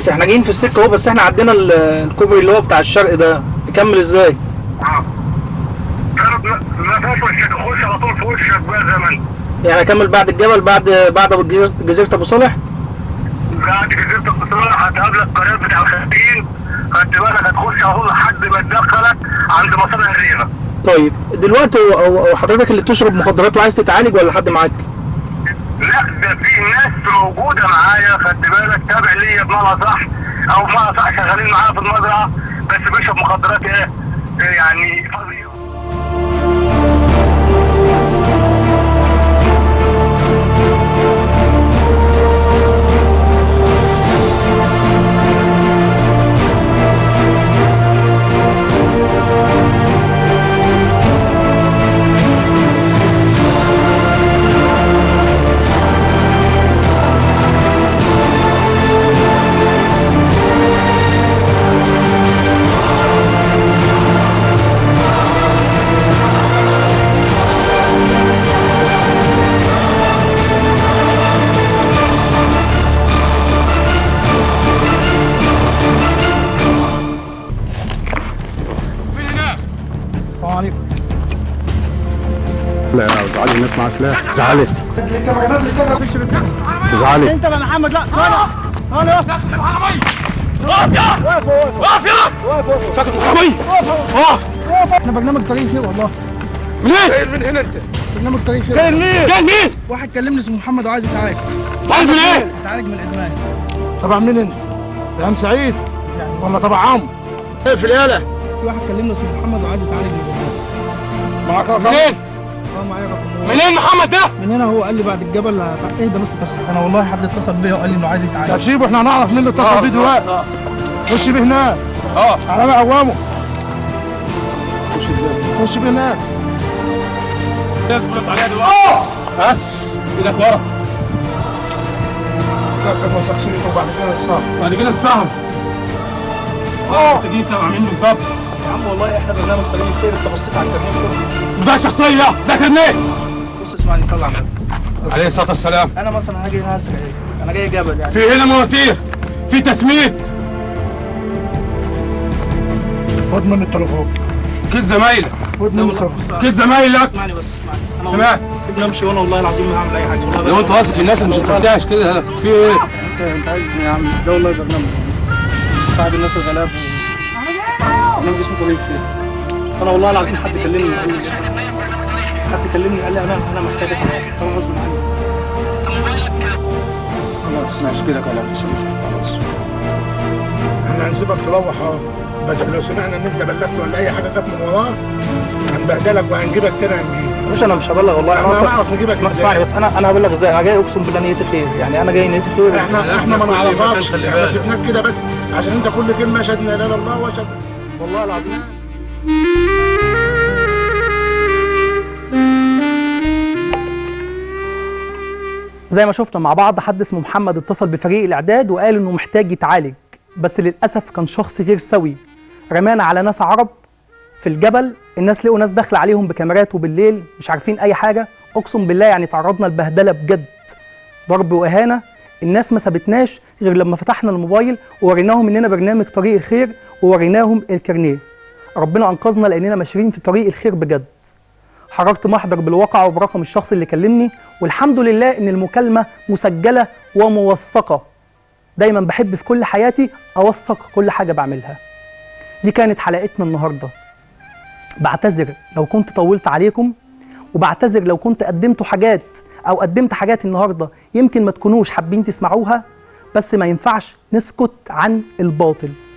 ريس احنا جايين في السكه اهو بس احنا عدينا ال- الكوبري اللي هو بتاع الشرق ده نكمل ازاي اه تعرف ما ما فيهاش وشك خش على طول في وشك بقى زي ما انت يعني اكمل بعد الجبل بعد بعد أبو جزيرة- جزيره ابو صالح بعد جزيره البصره هتقابلك قناه بتاع الخارجين خدت بالك هتخش على طول لحد ما تدخلك عند مصانع الريفه طيب دلوقتي هو- هو هو حضرتك اللي بتشرب مخدرات وعايز تتعالج ولا حد معاك لا ده في ناس موجوده معايا خدت بالك تابع ليا بمعنى صح او بمعنى صح شغالين معايا في المزرعه بس بيشرب مخدرات ايه إيه يعني فظيعه السلام عليكم لا زعلي الناس معاها سلاح زعلت نزل الكاميرا نزل الكاميرا فيش زعلت انت يا محمد لا ثانيه ثانيه بس واقف يا واقف واقف يا واقف ساكت محامي واقف احنا برنامج طريق خير والله منين؟ من هنا انت برنامج طريق خير جاي منين؟ جاي منين؟ واحد كلمني اسمه محمد وعايز يتعالج طالب من ايه؟ يتعالج من الادمان تبع مين انت؟ يا عم سعيد ولا تبع عم؟ ايه في الآلة؟ في واحد كلمني اسمه محمد وعايز يتعالج من الادمان معاك رقم منين؟ اه معايا رقم منين محمد ده؟ من هنا هو قال لي بعد الجبل اهدى بس بس انا والله حد اتصل بيا وقال لي انه عايز طب يتعالج سيبه احنا هنعرف مين اللي اتصل بيه دلوقتي خش بيه هناك اه على بقى عوامه خش بيه هناك بس ايدك ورا كابتن مسك سيره وبعد كده السهم بعد كده السهم اه تجيب تبع مين بالظبط يا عم والله احنا برنامج طريق خير انت بصيت على الكرنيه شوف ده شخصية ده كارنيه بص اسمعني صلي على النبي عليه الصلاة والسلام انا مثلا هاجي هنا اسرع ايه انا جاي جبل يعني في هنا مواتير في تسميد خد من التليفون كيس زمايلك خد من التليفون كيس زمايلك اسمعني بس اسمعني انا سمعت. والله سيبني امشي وانا والله العظيم ما هعمل اي حاجه والله لو انت واثق الناس مش هترتاح كده في ايه؟ انت انت عايزني يا عم ده والله برنامج ساعد الناس الغلاب و... برنامج اسمه طريق خير انا والله العظيم حد كلمني قال لي حد كلمني قال لي انا انا محتاج اسمع طبعا غصب عني خلاص ماشي كده كلام مش مشكلة خلاص احنا هنسيبك تروح اه بس لو سمعنا ان انت بلغت ولا اي حاجه جت من وراك هنبهدلك وهنجيبك كده هنجيب مش انا مش هبلغ والله انا احنا اصلا هنعرف نجيبك اسمع- ازاي. اسمعني بس انا انا هبلغ ازاي انا جاي اقسم بالله نيتي خير يعني انا جاي نيتي خير احنا احنا ما نعرفكش احنا سيبناك كده بس عشان انت كل كلمه اشهد ان لا اله الا الله واشهد والله العظيم زي ما شفنا مع بعض حد اسمه محمد اتصل بفريق الاعداد وقال انه محتاج يتعالج بس للاسف كان شخص غير سوي رمانا على ناس عرب في الجبل الناس لقوا ناس داخله عليهم بكاميرات وبالليل مش عارفين اي حاجه اقسم بالله يعني تعرضنا لبهدله بجد ضرب واهانه الناس ما سابتناش غير لما فتحنا الموبايل ووريناهم اننا برنامج طريق الخير ووريناهم الكارنيه ربنا انقذنا لاننا ماشيين في طريق الخير بجد حررت محضر بالواقع وبرقم الشخص اللي كلمني والحمد لله ان المكالمه مسجله وموثقه دايما بحب في كل حياتي اوثق كل حاجه بعملها دي كانت حلقتنا النهارده بعتذر لو كنت طولت عليكم وبعتذر لو كنت قدمت حاجات او قدمت حاجات النهارده يمكن ما تكونوش حابين تسمعوها بس ما ينفعش نسكت عن الباطل